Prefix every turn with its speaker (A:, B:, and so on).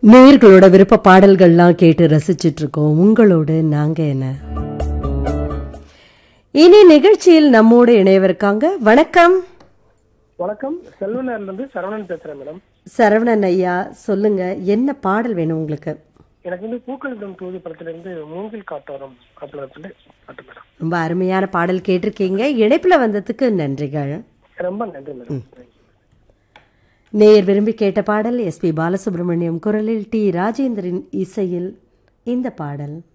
A: நேயர்களோட விருப்ப பாடல்கள்லாம் கேட்டு ரசிச்சிட்டு இருக்கோம் உங்களோடு நாங்க என்ன இனி நிகழ்ச்சியில் நம்மோடு இணையவிருக்காங்க வணக்கம்
B: வணக்கம் செல்வனர்ல இருந்து சரவணன் பேசுறேன் மேடம்
A: சரவணன் ஐயா சொல்லுங்க என்ன பாடல் வேணும் உங்களுக்கு
B: எனக்கு வந்து பூக்களிடம் தூது படத்துல இருந்து மூங்கில் காட்டோரம் அப்படின்னு சொல்லி பாட்டு மேடம்
A: ரொம்ப அருமையான பாடல் கேட்டிருக்கீங்க இணைப்புல வந்ததுக்கு நன்றிகள்
B: ரொம்ப நன்றி மேடம்
A: நேயர் விரும்பி கேட்ட பாடல் எஸ்பி பாலசுப்ரமணியம் குரலில் டி ராஜேந்திரன் இசையில் இந்த பாடல்